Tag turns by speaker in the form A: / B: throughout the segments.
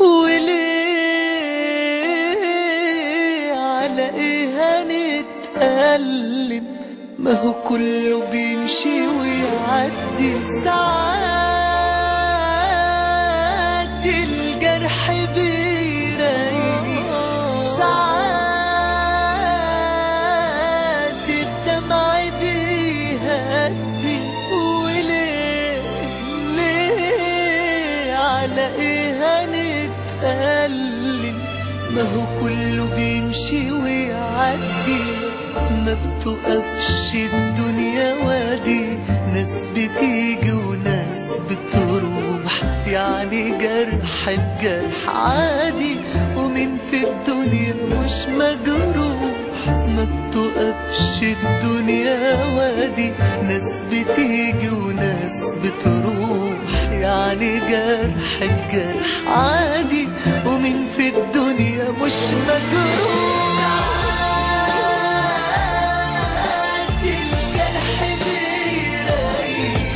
A: وليه على ايه هنتألم ما هو كله بيمشي ويعدي ساعات الجرح بيريح ساعات الدمع بيهدي وليه ليه على ايه هنتألم ما هو كله بيمشي ويعدي ما بتقفش الدنيا وادي ناس بتيجي وناس بتروح يعني جرح بجرح عادي ومين في الدنيا مش مجروح ما بتقفش الدنيا وادي ناس بتيجي وناس بتروح يعني جرح بجرح عادي ومين في الدنيا مش مجروح الجرح بيريح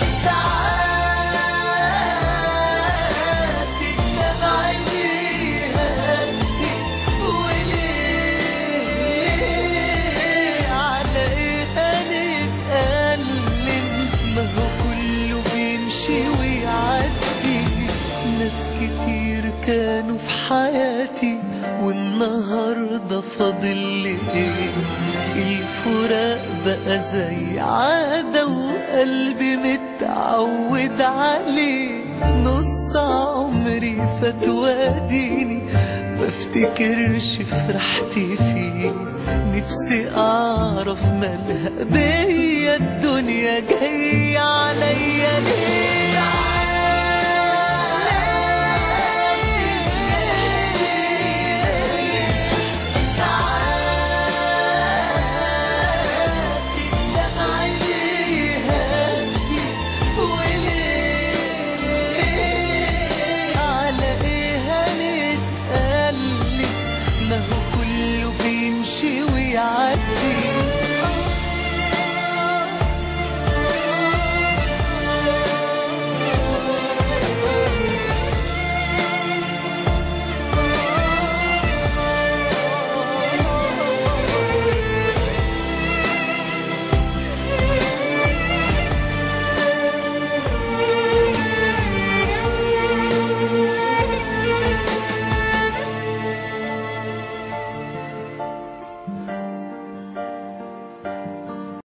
A: ساعات الدمع بيهدي وليه على ايه هنتألم ما هو كله بيمشي ويعدي ناس كتير كانوا في حياتي والنهارده فاضل لي ايه الفراق بقى زي عادة وقلبي متعود عليه نص عمري فات واديني ما افتكرش فرحتي فيه نفسي اعرف مالها بيا الدنيا جاية عليا ليه